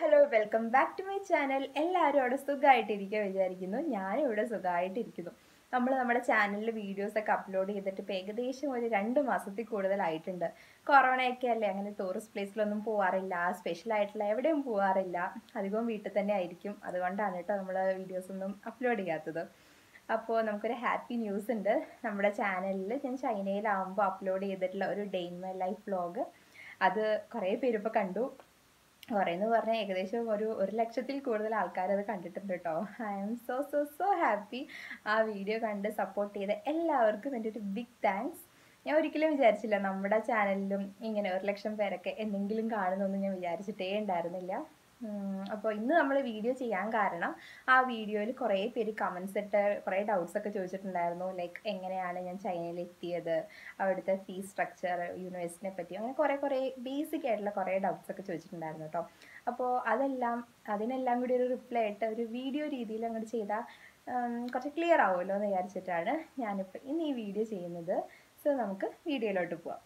Hello welcome back to my channel എല്ലാവരും അവിടെ സുഖമായിട്ടിരിക്കുക വിചാരിക്കുന്നു ഞാനും ഇവിടെ സുഖമായിട്ടിരിക്കുന്നു നമ്മൾ നമ്മുടെ ചാനലിൽ വീഡിയോസൊക്കെ അപ്ലോഡ് ചെയ്തിട്ട് ഇപ്പോൾ ഏകദേശം ഒരു രണ്ട് മാസത്തിൽ കൂടുതലായിട്ടുണ്ട് കൊറോണയൊക്കെ അല്ലേ അങ്ങനെ ടൂറിസ്റ്റ് പ്ലേസിലൊന്നും പോവാറില്ല സ്പെഷ്യൽ ആയിട്ടുള്ള എവിടെയും പോവാറില്ല അധികവും വീട്ടിൽ തന്നെ ആയിരിക്കും അതുകൊണ്ടാണ് കേട്ടോ നമ്മൾ വീഡിയോസൊന്നും അപ്ലോഡ് ചെയ്യാത്തത് അപ്പോൾ നമുക്കൊരു ഹാപ്പി ന്യൂസ് ഉണ്ട് നമ്മുടെ ചാനലിൽ ഞാൻ ചൈനയിലാവുമ്പോൾ അപ്ലോഡ് ചെയ്തിട്ടുള്ള ഒരു day in my life vlog അത് കുറേ പേര് ഇപ്പോൾ കണ്ടു കുറേ എന്ന് പറഞ്ഞാൽ ഏകദേശം ഒരു ഒരു ലക്ഷത്തിൽ കൂടുതൽ ആൾക്കാർ അത് കണ്ടിട്ടുണ്ട് കേട്ടോ I am so so so happy ആ വീഡിയോ കണ്ട് സപ്പോർട്ട് ചെയ്ത എല്ലാവർക്കും എൻ്റെ ഒരു ബിഗ് താങ്ക്സ് ഞാൻ ഒരിക്കലും വിചാരിച്ചില്ല നമ്മുടെ ചാനലിലും ഇങ്ങനെ ഒരു ലക്ഷം പേരൊക്കെ എന്തെങ്കിലും കാണുന്നൊന്നും ഞാൻ വിചാരിച്ചിട്ടേ ഉണ്ടായിരുന്നില്ല അപ്പോൾ ഇന്ന് നമ്മൾ വീഡിയോ ചെയ്യാൻ കാരണം ആ വീഡിയോയിൽ കുറേ പേര് കമൻസ് ഇട്ട് കുറേ ഡൗട്ട്സ് ഒക്കെ ചോദിച്ചിട്ടുണ്ടായിരുന്നു ലൈക്ക് എങ്ങനെയാണ് ഞാൻ ചൈനയിൽ എത്തിയത് അവിടുത്തെ ഫീസ് സ്ട്രക്ചർ യൂണിവേഴ്സിറ്റിനെ പറ്റി അങ്ങനെ കുറേ കുറേ ബേസിക് ആയിട്ടുള്ള കുറേ ഡൗട്ട്സ് ഒക്കെ ചോദിച്ചിട്ടുണ്ടായിരുന്നു കേട്ടോ അപ്പോൾ അതെല്ലാം അതിനെല്ലാം കൂടി ഒരു റിപ്ലൈ ആയിട്ട് ഒരു വീഡിയോ രീതിയിൽ അങ്ങോട്ട് ചെയ്താൽ കുറച്ച് ക്ലിയർ ആവുമല്ലോ എന്ന് വിചാരിച്ചിട്ടാണ് ഞാനിപ്പോൾ ഇന്ന് ഈ വീഡിയോ ചെയ്യുന്നത് സോ നമുക്ക് വീഡിയോയിലോട്ട് പോവാം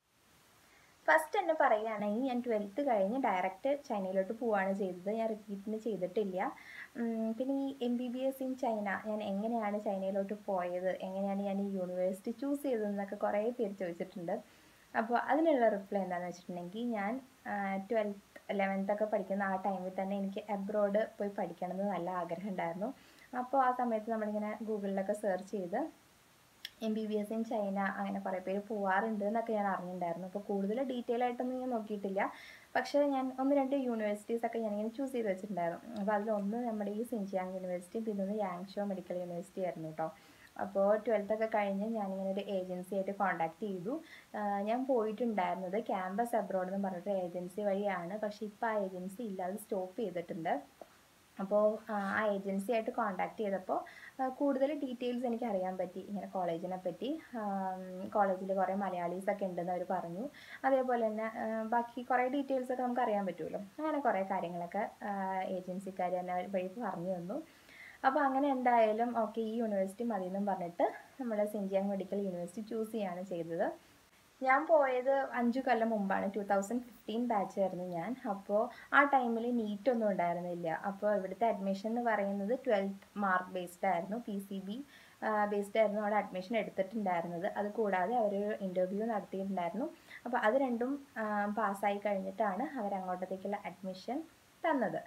ഫസ്റ്റ് തന്നെ പറയുകയാണെങ്കിൽ ഞാൻ ട്വൽത്ത് കഴിഞ്ഞ് ഡയറക്റ്റ് ചൈനയിലോട്ട് പോവുകയാണ് ചെയ്തത് ഞാൻ റിപ്പീറ്റിന് ചെയ്തിട്ടില്ല പിന്നെ ഈ M B B S in China ഞാൻ എങ്ങനെയാണ് ചൈനയിലോട്ട് പോയത് എങ്ങനെയാണ് ഞാൻ ഈ യൂണിവേഴ്സിറ്റി ചൂസ് ചെയ്തതെന്നൊക്കെ കുറേ പേര് ചോദിച്ചിട്ടുണ്ട് അപ്പോൾ അതിനുള്ള റിപ്ലൈ എന്താണെന്ന് വെച്ചിട്ടുണ്ടെങ്കിൽ ഞാൻ ട്വൽത്ത് ലെവൻത്ത് ഒക്കെ പഠിക്കുന്ന ആ ടൈമിൽ തന്നെ എനിക്ക് അബ്രോഡ് പോയി പഠിക്കണമെന്ന് നല്ല ആഗ്രഹം ഉണ്ടായിരുന്നു അപ്പോൾ ആ സമയത്ത് നമ്മളിങ്ങനെ ഗൂഗിളിലൊക്കെ സെർച്ച് ചെയ്ത് M B B S in China അങ്ങനെ കുറേ പേര് പോവാറുണ്ട് എന്നൊക്കെ ഞാൻ അറിഞ്ഞിട്ടുണ്ടായിരുന്നു അപ്പോൾ കൂടുതൽ ഡീറ്റെയിൽ ആയിട്ടൊന്നും ഞാൻ നോക്കിയിട്ടില്ല പക്ഷേ ഞാൻ ഒന്ന് രണ്ട് യൂണിവേഴ്സിറ്റീസ് ഒക്കെ ഞാനിങ്ങനെ ചൂസ് ചെയ്ത് വെച്ചിട്ടുണ്ടായിരുന്നു അപ്പോൾ അതിലൊന്ന് നമ്മുടെ ഈ സിൻജിയാങ് യൂണിവേഴ്സിറ്റി പിന്നെ ഒന്ന് യാങ്ഷോ മെഡിക്കൽ യൂണിവേഴ്സിറ്റി ആയിരുന്നു കേട്ടോ അപ്പോൾ ട്വൽത്ത് ഒക്കെ കഴിഞ്ഞ് ഞാനിങ്ങനെ ഒരു ഏജൻസി ആയിട്ട് കോൺടാക്ട് ചെയ്തു ഞാൻ പോയിട്ടുണ്ടായിരുന്നത് ക്യാമ്പസ് അബ്രോഡ് എന്ന് പറഞ്ഞിട്ട് ഏജൻസി വഴിയാണ് പക്ഷേ ഇപ്പോൾ ആ ഏജൻസി ഇല്ല അത് സ്റ്റോപ്പ് ചെയ്തിട്ടുണ്ട് അപ്പോൾ ആ ഏജൻസി ആയിട്ട് കോൺടാക്ട് ചെയ്തപ്പോൾ കൂടുതൽ ഡീറ്റെയിൽസ് എനിക്ക് അറിയാൻ പറ്റി ഇങ്ങനെ കോളേജിനെ പറ്റി കോളേജിൽ കുറേ മലയാളീസ് ഒക്കെ ഉണ്ടെന്ന് അവർ പറഞ്ഞു അതേപോലെ തന്നെ ബാക്കി കുറേ ഡീറ്റെയിൽസ് ഒക്കെ നമുക്ക് അറിയാൻ പറ്റുമല്ലോ അങ്ങനെ കുറേ കാര്യങ്ങളൊക്കെ ഏജൻസിക്കാർ തന്നെ വഴി പറഞ്ഞു തന്നു അപ്പോൾ അങ്ങനെ എന്തായാലും ഓക്കെ ഈ യൂണിവേഴ്സിറ്റി മതി എന്നും പറഞ്ഞിട്ട് നമ്മൾ സിൻജിയാങ് മെഡിക്കൽ യൂണിവേഴ്സിറ്റി ചൂസ് ചെയ്യാണ് ചെയ്തത് ഞാൻ പോയത് അഞ്ചു കൊല്ലം മുമ്പാണ് ടു തൗസൻഡ് ഫിഫ്റ്റീൻ ബാച്ച് ആയിരുന്നു ഞാൻ അപ്പോൾ ആ ടൈമിൽ നീറ്റ് ഒന്നും ഉണ്ടായിരുന്നില്ല അപ്പോൾ ഇവിടുത്തെ അഡ്മിഷൻ എന്ന് പറയുന്നത് ട്വൽത്ത് മാർക്ക് ബേസ്ഡ് ആയിരുന്നു പി സി ബി ബേസ്ഡ് ആയിരുന്നു അവിടെ അഡ്മിഷൻ എടുത്തിട്ടുണ്ടായിരുന്നത് അത് കൂടാതെ അവർ ഇൻ്റർവ്യൂ നടത്തിയിട്ടുണ്ടായിരുന്നു അപ്പോൾ അത് രണ്ടും പാസ്സായി കഴിഞ്ഞിട്ടാണ് അവർ അങ്ങോട്ടത്തേക്കുള്ള അഡ്മിഷൻ തന്നത്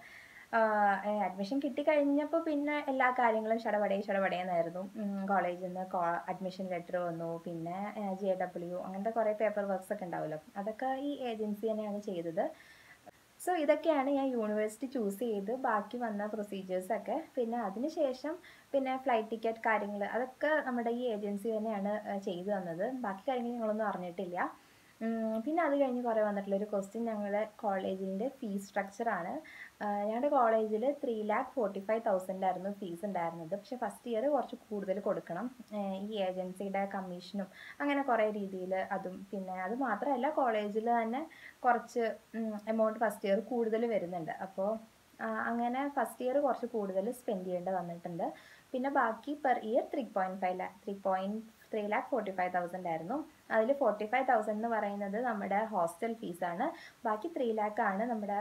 അഡ്മിഷൻ കിട്ടിക്കഴിഞ്ഞപ്പോൾ പിന്നെ എല്ലാ കാര്യങ്ങളും ഷടപടേ ഷടപടേന്നായിരുന്നു കോളേജിൽ നിന്ന് അഡ്മിഷൻ ലെറ്റർ വന്നു പിന്നെ ജെ ഡബ്ല്യു അങ്ങനത്തെ കുറേ പേപ്പർ വർക്ക്സ് ഒക്കെ ഉണ്ടാവുമല്ലോ അതൊക്കെ ഈ ഏജൻസി തന്നെയാണ് ചെയ്തത് സോ ഇതൊക്കെയാണ് ഞാൻ യൂണിവേഴ്സിറ്റി ചൂസ് ചെയ്ത് ബാക്കി വന്ന പ്രൊസീജിയേഴ്സൊക്കെ പിന്നെ അതിനുശേഷം പിന്നെ ഫ്ലൈറ്റ് ടിക്കറ്റ് കാര്യങ്ങൾ അതൊക്കെ നമ്മുടെ ഈ ഏജൻസി തന്നെയാണ് ചെയ്തു തന്നത് ബാക്കി കാര്യങ്ങൾ ഞങ്ങളൊന്നും അറിഞ്ഞിട്ടില്ല പിന്നെ അത് കഴിഞ്ഞ് കുറേ വന്നിട്ടുള്ളൊരു ക്വസ്റ്റ്യൻ ഞങ്ങളുടെ കോളേജിൻ്റെ ഫീസ് സ്ട്രക്ചറാണ് ഞങ്ങളുടെ കോളേജിൽ three lakh forty five thousand ആയിരുന്നു ഫീസ് ഉണ്ടായിരുന്നത് പക്ഷേ ഫസ്റ്റ് ഇയർ കുറച്ച് കൂടുതൽ കൊടുക്കണം ഈ ഏജൻസിയുടെ കമ്മീഷനും അങ്ങനെ കുറേ രീതിയിൽ അതും പിന്നെ അത് മാത്രമല്ല കോളേജിൽ തന്നെ കുറച്ച് എമൗണ്ട് ഫസ്റ്റ് ഇയർ കൂടുതൽ വരുന്നുണ്ട് അപ്പോൾ അങ്ങനെ ഫസ്റ്റ് ഇയർ കുറച്ച് കൂടുതൽ സ്പെൻഡ് ചെയ്യേണ്ടി വന്നിട്ടുണ്ട് പിന്നെ ബാക്കി per year three point five lakh three point three lakh forty five thousand ആയിരുന്നു അതിൽ ഫോർട്ടി ഫൈവ് തൗസൻഡ് എന്ന് പറയുന്നത് നമ്മുടെ ഹോസ്റ്റൽ ഫീസാണ് ബാക്കി ത്രീ ലാക്ക് ആണ് നമ്മുടെ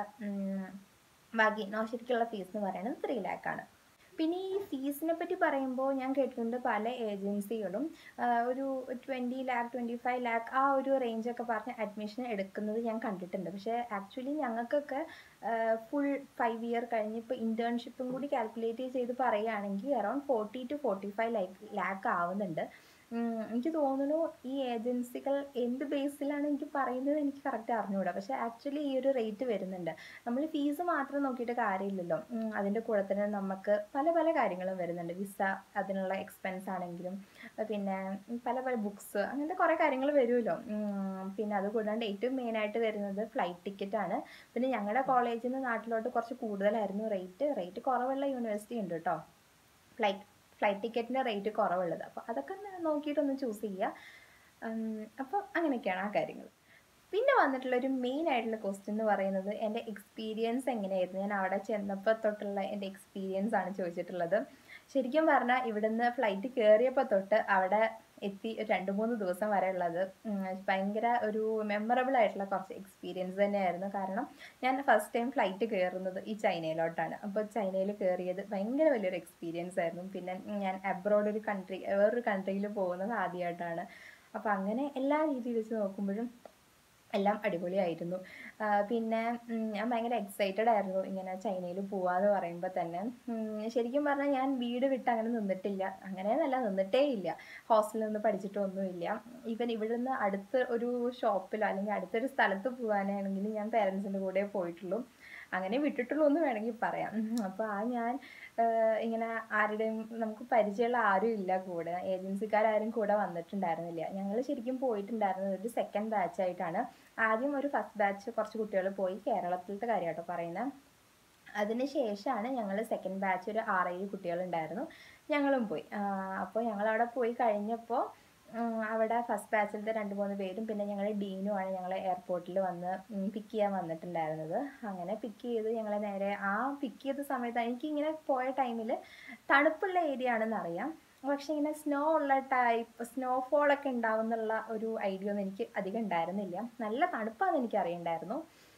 ബാക്കി ശരിക്കുള്ള ഫീസ് എന്ന് പറയുന്നത് ത്രീ ലാക്ക് ആണ് പിന്നെ ഈ ഫീസിനെ പറ്റി പറയുമ്പോൾ ഞാൻ കേട്ടിട്ടുണ്ട് പല ഏജൻസികളും ഒരു twenty lakh twenty five lakh ആ ഒരു റേഞ്ചൊക്കെ പറഞ്ഞ് അഡ്മിഷൻ എടുക്കുന്നത് ഞാൻ കണ്ടിട്ടുണ്ട് പക്ഷേ ആക്ച്വലി ഞങ്ങൾക്കൊക്കെ ഫുൾ ഫൈവ് ഇയർ കഴിഞ്ഞ് ഇപ്പോൾ ഇൻറ്റേൺഷിപ്പും കൂടി കാൽക്കുലേറ്റ് ചെയ്ത് പറയുകയാണെങ്കിൽ around forty two forty five lakh lakh ആവുന്നുണ്ട് എനിക്ക് തോന്നുന്നു ഈ ഏജൻസികൾ എന്ത് ബേസിലാണ് എനിക്ക് പറയുന്നത് എനിക്ക് കറക്റ്റ് അറിഞ്ഞുകൂടാ പക്ഷേ ആക്ച്വലി ഈ ഒരു റേറ്റ് വരുന്നുണ്ട് നമ്മൾ ഫീസ് മാത്രം നോക്കിയിട്ട് കാര്യമില്ലല്ലോ അതിൻ്റെ കൂടെ തന്നെ നമുക്ക് പല പല കാര്യങ്ങളും വരുന്നുണ്ട് വിസ അതിനുള്ള എക്സ്പെൻസ് ആണെങ്കിലും പിന്നെ പല പല ബുക്സ് അങ്ങനത്തെ കുറേ കാര്യങ്ങൾ വരുമല്ലോ പിന്നെ അത് കൂടാണ്ട് ഏറ്റവും മെയിനായിട്ട് വരുന്നത് ഫ്ലൈറ്റ് ടിക്കറ്റ് ആണ് പിന്നെ ഞങ്ങളുടെ കോളേജിൽ നിന്ന് നാട്ടിലോട്ട് കുറച്ച് കൂടുതലായിരുന്നു റേറ്റ് റേറ്റ് കുറവുള്ള യൂണിവേഴ്സിറ്റി ഉണ്ട് കേട്ടോ ഫ്ലൈറ്റ് ഫ്ലൈറ്റ് ടിക്കറ്റിൻ്റെ റേറ്റ് കുറവുള്ളത് അപ്പോൾ അതൊക്കെ നോക്കിയിട്ടൊന്ന് ചൂസ് ചെയ്യുക അപ്പോൾ അങ്ങനെയൊക്കെയാണ് ആ കാര്യങ്ങൾ പിന്നെ വന്നിട്ടുള്ള ഒരു മെയിൻ ആയിട്ടുള്ള ക്വസ്റ്റ്യൻ എന്ന് പറയുന്നത് എൻ്റെ എക്സ്പീരിയൻസ് എങ്ങനെയായിരുന്നു ഞാൻ അവിടെ ചെന്നപ്പോൾ തൊട്ടുള്ള എൻ്റെ എക്സ്പീരിയൻസ് ആണ് ചോദിച്ചിട്ടുള്ളത് ശരിക്കും പറഞ്ഞാൽ ഇവിടുന്ന് ഫ്ലൈറ്റ് കയറിയപ്പോൾ തൊട്ട് അവിടെ എത്തി ഒരു രണ്ട് മൂന്ന് ദിവസം വരെ ഉള്ളത് ഉം, ഭയങ്കര ഒരു മെമ്മറബിൾ ആയിട്ടുള്ള കുറച്ച് എക്സ്പീരിയൻസ് തന്നെയായിരുന്നു കാരണം ഞാൻ ഫസ്റ്റ് ടൈം ഫ്ലൈറ്റ് കയറുന്നത് ഈ ചൈനയിലോട്ടാണ് അപ്പോൾ ചൈനയിൽ കയറിയത് ഭയങ്കര വലിയൊരു എക്സ്പീരിയൻസ് ആയിരുന്നു പിന്നെ ഞാൻ അബ്രോഡ് ഒരു കൺട്രി വേറൊരു കൺട്രിയിൽ പോകുന്നത് ആദ്യമായിട്ടാണ് അപ്പോൾ അങ്ങനെ എല്ലാ രീതിയിൽ വെച്ച് നോക്കുമ്പോഴും എല്ലാം അടിപൊളിയായിരുന്നു ആ, പിന്നെ ഉം, ഞാൻ ഭയങ്കര എക്സൈറ്റഡ് ആയിരുന്നു ഇങ്ങനെ ചൈനയിൽ പോവാന്ന് പറയുമ്പോൾ തന്നെ ഉം, ശരിക്കും പറഞ്ഞാൽ ഞാൻ വീട് വിട്ട് അങ്ങനെ നിന്നിട്ടില്ല അങ്ങനെയെന്നല്ല നിന്നിട്ടേ ഇല്ല ഹോസ്റ്റലിൽ നിന്ന് പഠിച്ചിട്ടൊന്നുമില്ല ഈവൻ ഇവിടുന്ന് അടുത്ത് ഒരു ഷോപ്പിലോ അല്ലെങ്കിൽ അടുത്തൊരു സ്ഥലത്ത് പോകാനാണെങ്കിൽ ഞാൻ പേരൻസിൻ്റെ കൂടെ പോയിട്ടുള്ളൂ അങ്ങനെ വിട്ടിട്ടുള്ളൂ എന്ന് വേണമെങ്കിൽ പറയാം അപ്പോൾ ആ ഞാൻ ആഹ് ഇങ്ങനെ ആരുടെയും നമുക്ക് പരിചയമുള്ള ആരും ഇല്ല കൂടെ ഏജൻസിക്കാരും കൂടെ വന്നിട്ടുണ്ടായിരുന്നില്ല ഞങ്ങൾ ശരിക്കും പോയിട്ടുണ്ടായിരുന്നത് ഒരു സെക്കൻഡ് ബാച്ച് ആയിട്ടാണ് ആദ്യം ഒരു ഫസ്റ്റ് ബാച്ച് കുറച്ച് കുട്ടികൾ പോയി കേരളത്തിലത്തെ കാര്യമാട്ടോ പറയുന്നത് അതിന് ശേഷമാണ് ഞങ്ങൾ സെക്കൻഡ് ബാച്ച് ഒരു ആറേഴ് കുട്ടികളുണ്ടായിരുന്നു ഞങ്ങളും പോയി അപ്പോൾ ഞങ്ങൾ അവിടെ പോയി കഴിഞ്ഞപ്പോൾ ഉം, അവിടെ ഫസ്റ്റ് ബാച്ചിലത്തെ രണ്ട് മൂന്ന് പേരും പിന്നെ ഞങ്ങൾ ഡീനുമാണ് ഞങ്ങളെ എയർപോർട്ടിൽ വന്ന് പിക്ക് ചെയ്യാൻ വന്നിട്ടുണ്ടായിരുന്നത് അങ്ങനെ പിക്ക് ചെയ്ത് ഞങ്ങളെ നേരെ ആ പിക്ക് ചെയ്ത സമയത്ത് എനിക്ക് ഇങ്ങനെ പോയ ടൈമിൽ തണുപ്പുള്ള ഏരിയ ആണെന്ന് അറിയാം പക്ഷെ ഇങ്ങനെ സ്നോ ഉള്ള ടൈപ്പ് സ്നോഫോൾ ഒക്കെ ഉണ്ടാവുന്നുള്ള ഒരു ഐഡിയ ഒന്നും എനിക്ക് അധികം ഉണ്ടായിരുന്നില്ല നല്ല തണുപ്പാന്ന് എനിക്ക് അറിയണ്ടായിരുന്നു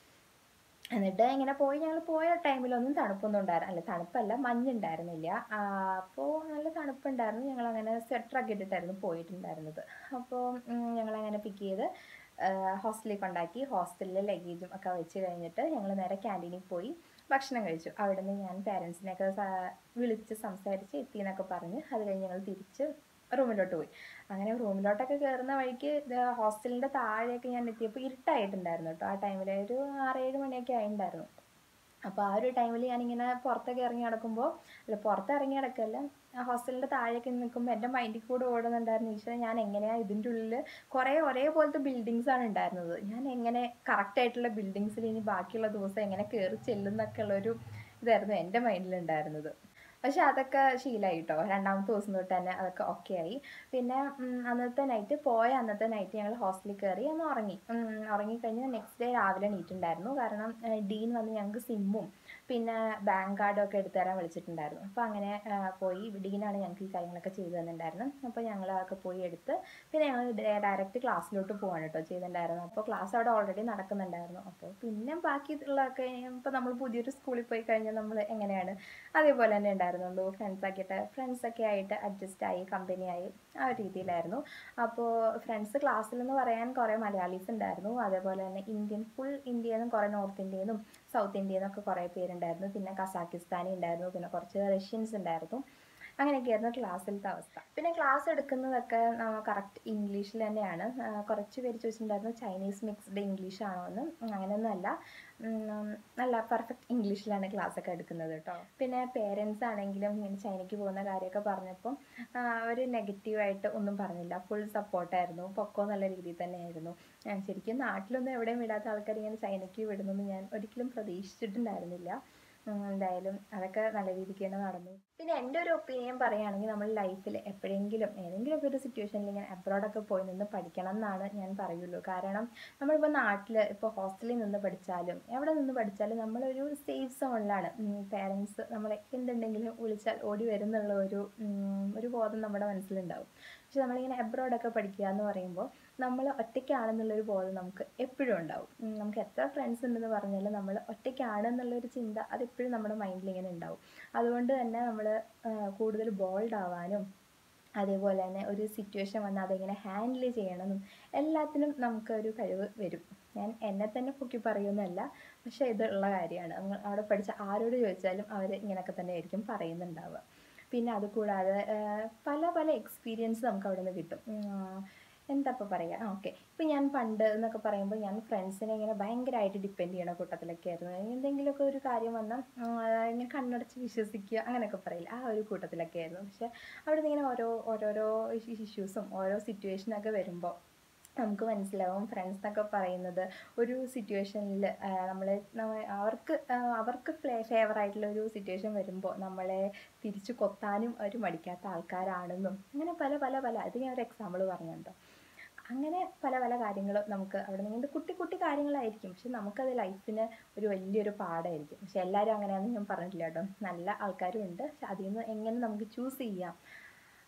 എന്നിട്ട് ഇങ്ങനെ പോയി ഞങ്ങൾ പോയ ടൈമിലൊന്നും തണുപ്പൊന്നും ഉണ്ടായിരുന്നു അല്ല തണുപ്പല്ല മഞ്ഞുണ്ടായിരുന്നില്ല അപ്പോൾ നല്ല തണുപ്പുണ്ടായിരുന്നു ഞങ്ങൾ അങ്ങനെ സ്വെറ്ററൊക്കെ ഇട്ടിട്ടായിരുന്നു പോയിട്ടുണ്ടായിരുന്നത് അപ്പോൾ ഞങ്ങൾ അങ്ങനെ പിക്ക് ചെയ്ത് ഹോസ്റ്റലിൽ കൊണ്ടാക്കി ഹോസ്റ്റലിൽ ലഗേജും ഒക്കെ വെച്ച് കഴിഞ്ഞിട്ട് ഞങ്ങൾ നേരെ ക്യാൻറ്റീനിൽ പോയി ഭക്ഷണം കഴിച്ചു അവിടെ നിന്ന് ഞാൻ പാരൻസിനെയൊക്കെ വിളിച്ച് സംസാരിച്ച് എത്തി എന്നൊക്കെ പറഞ്ഞ് അത് കഴിഞ്ഞ് ഞങ്ങൾ തിരിച്ച് റൂമിലോട്ട് പോയി അങ്ങനെ റൂമിലോട്ടൊക്കെ കയറുന്ന വഴിക്ക് ഹോസ്റ്റലിൻ്റെ താഴെയൊക്കെ ഞാൻ എത്തിയപ്പോൾ ഇരുട്ടായിട്ടുണ്ടായിരുന്നു കേട്ടോ ആ ടൈമിൽ ഒരു ആറേഴ് മണിയൊക്കെ ആയിട്ടുണ്ടായിരുന്നു അപ്പോൾ ആ ഒരു ടൈമിൽ ഞാനിങ്ങനെ പുറത്തൊക്കെ ഇറങ്ങി നടക്കുമ്പോൾ അല്ല പുറത്ത് ഇറങ്ങി നടക്കല്ല ഹോസ്റ്റലിൻ്റെ താഴെയൊക്കെ നിൽക്കുമ്പോൾ എൻ്റെ മൈൻഡിൽ കൂടെ ഓടുന്നുണ്ടായിരുന്നു ഈശ്വരൻ ഞാൻ എങ്ങനെയാണ് ഇതിൻ്റെ ഉള്ളിൽ കുറേ ഒരേപോലത്തെ ബിൽഡിങ്സ് ആണ് ഉണ്ടായിരുന്നത് ഞാൻ എങ്ങനെ കറക്റ്റ് ആയിട്ടുള്ള ബിൽഡിങ്സിൽ ഇനി ബാക്കിയുള്ള ദിവസം എങ്ങനെ കയറി ചെല്ലുന്നൊക്കെ ഉള്ളൊരു ഇതായിരുന്നു എൻ്റെ മൈൻഡിലുണ്ടായിരുന്നത് പക്ഷെ അതൊക്കെ ശീലമായി കേട്ടോ രണ്ടാമത്തെ ദിവസം തൊട്ട് തന്നെ അതൊക്കെ ഓക്കെ ആയി പിന്നെ ഉം, അന്നത്തെ നൈറ്റ് പോയ അന്നത്തെ നൈറ്റ് ഞങ്ങൾ ഹോസ്റ്റലിൽ കയറി ഒന്ന് ഉറങ്ങി ഉം, ഉറങ്ങിക്കഴിഞ്ഞ് നെക്സ്റ്റ് ഡേ രാവിലെ എണീറ്റുണ്ടായിരുന്നു കാരണം ഏഹ്, ഡീൻ വന്ന് ഞങ്ങൾക്ക് സിമ്മും പിന്നെ ബാങ്ക് കാർഡും ഒക്കെ എടുത്തു തരാൻ വിളിച്ചിട്ടുണ്ടായിരുന്നു അപ്പോൾ അങ്ങനെ ആ, പോയി ഡീനാണ് ഞങ്ങൾക്ക് ഈ കാര്യങ്ങളൊക്കെ ചെയ്തു തന്നിട്ടുണ്ടായിരുന്നു അപ്പോൾ ഞങ്ങൾ അതൊക്കെ പോയി എടുത്ത് പിന്നെ ഞങ്ങൾ ഡയറക്റ്റ് ക്ലാസ്സിലോട്ട് പോവാണ് കേട്ടോ ചെയ്തിട്ടുണ്ടായിരുന്നു അപ്പോൾ ക്ലാസ് അവിടെ ഓൾറെഡി നടക്കുന്നുണ്ടായിരുന്നു അപ്പോൾ പിന്നെ ബാക്കിയുള്ളതൊക്കെ ഇപ്പോൾ നമ്മൾ പുതിയൊരു സ്കൂളിൽ പോയി കഴിഞ്ഞാൽ നമ്മൾ എങ്ങനെയാണ് അതേപോലെ തന്നെ ഉണ്ടായിരുന്നുള്ളൂ ഫ്രണ്ട്സൊക്കെ ആയിട്ട് ഫ്രണ്ട്സൊക്കെ ആയിട്ട് അഡ്ജസ്റ്റ് ആയി കമ്പനി ആയി ആ ഒരു രീതിയിലായിരുന്നു അപ്പോൾ ഫ്രണ്ട്സ് ക്ലാസ്സിൽ എന്ന് പറയാൻ കുറേ മലയാളീസ് ഉണ്ടായിരുന്നു അതേപോലെ തന്നെ ഇന്ത്യൻ ഫുൾ ഇന്ത്യയിൽ നിന്നും കുറേ നോർത്ത് ഇന്ത്യയിൽ നിന്നും സൗത്ത് ഇന്ത്യയിൽ നിന്നൊക്കെ കുറേ പേരുണ്ടായിരുന്നു പിന്നെ കസാക്കിസ്ഥാനി ഉണ്ടായിരുന്നു പിന്നെ കുറച്ച് റഷ്യൻസ് ഉണ്ടായിരുന്നു അങ്ങനെയൊക്കെയായിരുന്നു ക്ലാസ്സിലത്തെ അവസ്ഥ പിന്നെ ക്ലാസ് എടുക്കുന്നതൊക്കെ കറക്റ്റ് ഇംഗ്ലീഷിൽ തന്നെയാണ് ആ, കുറച്ച് പേര് ചോദിച്ചിട്ടുണ്ടായിരുന്നു ചൈനീസ് മിക്സ്ഡ് ഇംഗ്ലീഷ് ആണോ എന്ന് അങ്ങനെയൊന്നുമല്ല ഉം, നല്ല പെർഫെക്റ്റ് ഇംഗ്ലീഷിലാണ് ക്ലാസ് ഒക്കെ എടുക്കുന്നത് കേട്ടോ പിന്നെ പേരൻസ് ആണെങ്കിലും ഇങ്ങനെ ചൈനയ്ക്ക് പോകുന്ന കാര്യമൊക്കെ പറഞ്ഞപ്പം അവർ നെഗറ്റീവായിട്ട് ഒന്നും പറഞ്ഞില്ല ഫുൾ സപ്പോർട്ടായിരുന്നു പൊക്കോ നല്ല രീതിയിൽ തന്നെയായിരുന്നു ഞാൻ ശരിക്കും നാട്ടിലൊന്നും എവിടെയും വിടാത്ത ആൾക്കാർ ഇങ്ങനെ ചൈനയ്ക്ക് വിടുന്നൊന്നും ഞാൻ ഒരിക്കലും പ്രതീക്ഷിച്ചിട്ടുണ്ടായിരുന്നില്ല ഉം, എന്തായാലും അതൊക്കെ നല്ല രീതിക്ക് തന്നെ നടന്നു പിന്നെ എൻ്റെ ഒരു ഒപ്പീനിയൻ പറയുകയാണെങ്കിൽ നമ്മൾ ലൈഫിൽ എപ്പോഴെങ്കിലും ഏതെങ്കിലുമൊക്കെ ഒരു സിറ്റുവേഷനിൽ ഇങ്ങനെ അബ്രോഡൊക്കെ പോയി നിന്ന് പഠിക്കണം എന്നാണ് ഞാൻ പറയുള്ളൂ കാരണം നമ്മളിപ്പോൾ നാട്ടിൽ ഇപ്പോൾ ഹോസ്റ്റലിൽ നിന്ന് പഠിച്ചാലും എവിടെ നിന്ന് പഠിച്ചാലും നമ്മളൊരു സേഫ് സോണിലാണ് പേരൻസ് നമ്മളെ എന്തുണ്ടെങ്കിലും വിളിച്ചാൽ ഓടി വരുന്നുള്ള ഒരു ഉം, ഒരു ബോധം നമ്മുടെ മനസ്സിലുണ്ടാവും പക്ഷെ നമ്മളിങ്ങനെ അബ്രോഡൊക്കെ പഠിക്കുക എന്ന് പറയുമ്പോൾ നമ്മൾ ഒറ്റയ്ക്കാണെന്നുള്ളൊരു ബോധം നമുക്ക് എപ്പോഴും ഉണ്ടാവും ഉം, നമുക്ക് എത്ര ഫ്രണ്ട്സ് ഉണ്ടെന്ന് പറഞ്ഞാലും നമ്മൾ ഒറ്റയ്ക്കാണെന്നുള്ളൊരു ചിന്ത അതെപ്പോഴും നമ്മുടെ മൈൻഡിൽ ഇങ്ങനെ ഉണ്ടാവും അതുകൊണ്ട് തന്നെ നമ്മൾ കൂടുതൽ ബോൾഡ് ആവാനും അതേപോലെ തന്നെ ഒരു സിറ്റുവേഷൻ വന്നാൽ അതെങ്ങനെ ഹാൻഡിൽ ചെയ്യണമെന്നും എല്ലാത്തിനും നമുക്ക് ഒരു കഴിവ് വരും ഞാൻ എന്നെ തന്നെ പൊക്കി പറയുന്നതല്ല പക്ഷേ ഇതുള്ള കാര്യമാണ് നമ്മൾ അവിടെ പഠിച്ച ആരോട് ചോദിച്ചാലും അവർ ഇങ്ങനെയൊക്കെ തന്നെ ആയിരിക്കും പറയുന്നുണ്ടാവുക പിന്നെ അതുകൂടാതെ ആ, പല പല എക്സ്പീരിയൻസ് നമുക്ക് അവിടെ നിന്ന് കിട്ടും ഉം, എന്താ ഇപ്പോൾ പറയുക ഓക്കെ ഇപ്പം ഞാൻ പണ്ട് എന്നൊക്കെ പറയുമ്പോൾ ഞാൻ ഫ്രണ്ട്സിനെ ഇങ്ങനെ ഭയങ്കരമായിട്ട് ഡിപ്പെൻഡ് ചെയ്യണ കൂട്ടത്തിലൊക്കെ ആയിരുന്നു എന്തെങ്കിലുമൊക്കെ ഒരു കാര്യം വന്നാൽ ഇങ്ങനെ കണ്ണടച്ച് വിശ്വസിക്കുക അങ്ങനെയൊക്കെ പറയില്ല ആ ഒരു കൂട്ടത്തിലൊക്കെ ആയിരുന്നു പക്ഷെ അവിടെ നിന്ന് ഇങ്ങനെ ഓരോ ഓരോരോ ഇഷ്യൂസും ഓരോ സിറ്റുവേഷനൊക്കെ വരുമ്പോൾ നമുക്ക് മനസ്സിലാവും ഫ്രണ്ട്സ് എന്നൊക്കെ പറയുന്നത് ഒരു സിറ്റുവേഷനിൽ നമ്മൾ അവർക്ക് ആ, അവർക്ക് ഫേവർ ആയിട്ടുള്ള ഒരു സിറ്റുവേഷൻ വരുമ്പോൾ നമ്മളെ തിരിച്ചു കൊത്താനും അവർ മടിക്കാത്ത ആൾക്കാരാണെന്നും അങ്ങനെ പല പല പല അത് ഞാൻ ഒരു എക്സാമ്പിൾ പറഞ്ഞുണ്ടോ അങ്ങനെ പല പല കാര്യങ്ങളും നമുക്ക് അവിടെ നിന്ന് കുട്ടി കുട്ടി കാര്യങ്ങളായിരിക്കും പക്ഷെ നമുക്കത് ലൈഫിന് ഒരു വലിയൊരു പാടായിരിക്കും പക്ഷെ എല്ലാവരും അങ്ങനെയാണെന്ന് ഞാൻ പറഞ്ഞിട്ടില്ല കേട്ടോ നല്ല ആൾക്കാരും ഉണ്ട് പക്ഷെ അതിൽ നിന്ന് എങ്ങനെ നമുക്ക് ചൂസ് ചെയ്യാം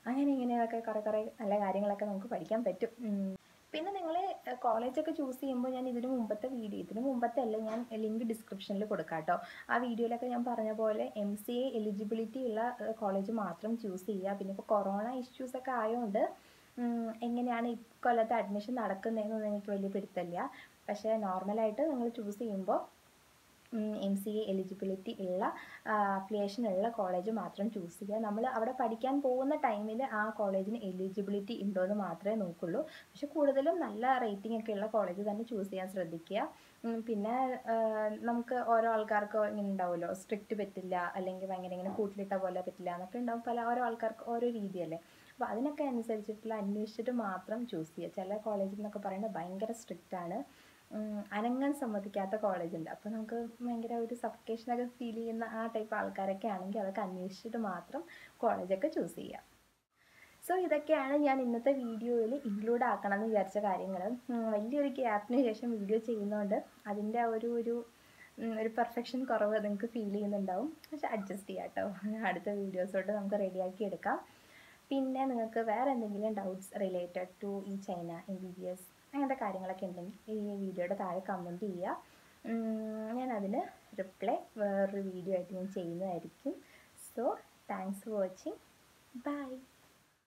അങ്ങനെ ഇങ്ങനെയൊക്കെ കുറേ കുറേ നല്ല കാര്യങ്ങളൊക്കെ നമുക്ക് പഠിക്കാൻ പറ്റും ഉം. പിന്നെ നിങ്ങൾ കോളേജൊക്കെ ചൂസ് ചെയ്യുമ്പോൾ ഞാൻ ഇതിന് മുമ്പത്തെ വീഡിയോ ഇതിന് മുമ്പത്തെ അല്ല ഞാൻ ലിങ്ക് ഡിസ്ക്രിപ്ഷനിൽ കൊടുക്കാം കേട്ടോ ആ വീഡിയോയിലൊക്കെ ഞാൻ പറഞ്ഞ പോലെ എം സി എ എലിജിബിലിറ്റി ഉള്ള കോളേജ് മാത്രം ചൂസ് ചെയ്യുക പിന്നെ ഇപ്പോൾ കൊറോണ ഇഷ്യൂസ് ഒക്കെ ആയതുകൊണ്ട് ഉം, എങ്ങനെയാണ് ഇക്കൊല്ലത്തെ അഡ്മിഷൻ നടക്കുന്നതെന്നൊന്നും എനിക്ക് വലിയ പിടുത്തമില്ല പക്ഷേ നോർമലായിട്ട് നിങ്ങൾ ചൂസ് ചെയ്യുമ്പോൾ എം സി എ എലിജിബിലിറ്റി ഉള്ള അപ്ലിക്കേഷൻ ഉള്ള കോളേജ് മാത്രം ചൂസ് ചെയ്യുക നമ്മൾ അവിടെ പഠിക്കാൻ പോകുന്ന ടൈമിൽ ആ കോളേജിന് എലിജിബിലിറ്റി ഉണ്ടോ എന്ന് മാത്രമേ നോക്കുള്ളൂ പക്ഷെ കൂടുതലും നല്ല റേറ്റിംഗ് ഒക്കെ ഉള്ള കോളേജ് തന്നെ ചൂസ് ചെയ്യാൻ ശ്രദ്ധിക്കുക ഉം, പിന്നെ ആ, നമുക്ക് ഓരോ ആൾക്കാർക്ക് ഇങ്ങനെ ഉണ്ടാവുമല്ലോ സ്ട്രിക്റ്റ് പറ്റില്ല അല്ലെങ്കിൽ ഭയങ്കര ഇങ്ങനെ കൂട്ടിലിട്ട പോലെ പറ്റില്ല എന്നൊക്കെ ഉണ്ടാവും പല ഓരോ ആൾക്കാർക്ക് ഓരോ രീതിയല്ലേ അപ്പോൾ അതിനൊക്കെ അനുസരിച്ചിട്ടുള്ള അന്വേഷിച്ചിട്ട് മാത്രം ചൂസ് ചെയ്യുക ചില കോളേജിൽ നിന്നൊക്കെ പറയുന്നത് ഭയങ്കര സ്ട്രിക്റ്റ് ആണ് ഉം, അനങ്ങാൻ സമ്മതിക്കാത്ത കോളേജ് ഉണ്ട് അപ്പോൾ നമുക്ക് ഭയങ്കര ഒരു സഫക്കേഷനൊക്കെ ഫീൽ ചെയ്യുന്ന ആ ടൈപ്പ് ആൾക്കാരൊക്കെ ആണെങ്കിൽ അതൊക്കെ അന്വേഷിച്ചിട്ട് മാത്രം കോളേജൊക്കെ ചൂസ് ചെയ്യുക സോ ഇതൊക്കെയാണ് ഞാൻ ഇന്നത്തെ വീഡിയോയിൽ ഇൻക്ലൂഡ് ആക്കണം എന്ന് വിചാരിച്ച കാര്യങ്ങൾ വലിയൊരു ഗ്യാപ്പിന് ശേഷം വീഡിയോ ചെയ്യുന്നതുകൊണ്ട് അതിൻ്റെ ആ ഒരു ഒരു ഉം, ഒരു പെർഫെക്ഷൻ കുറവ് നിങ്ങൾക്ക് ഫീൽ ചെയ്യുന്നുണ്ടാവും പക്ഷെ അഡ്ജസ്റ്റ് ചെയ്യാം കേട്ടോ അടുത്ത വീഡിയോസോട്ട് നമുക്ക് റെഡിയാക്കി എടുക്കാം പിന്നെ നിങ്ങൾക്ക് വേറെ എന്തെങ്കിലും ഡൗട്ട്സ് റിലേറ്റഡ് ടു ഈ China M B B S അങ്ങനത്തെ കാര്യങ്ങളൊക്കെ ഉണ്ടെങ്കിൽ ഈ വീഡിയോയുടെ താഴെ കമൻറ്റ് ചെയ്യുക ഉം, ഞാൻ അതിന് റിപ്ലൈ വേറൊരു വീഡിയോ ആയിട്ട് ഞാൻ ചെയ്യുന്നതായിരിക്കും so thanks for watching by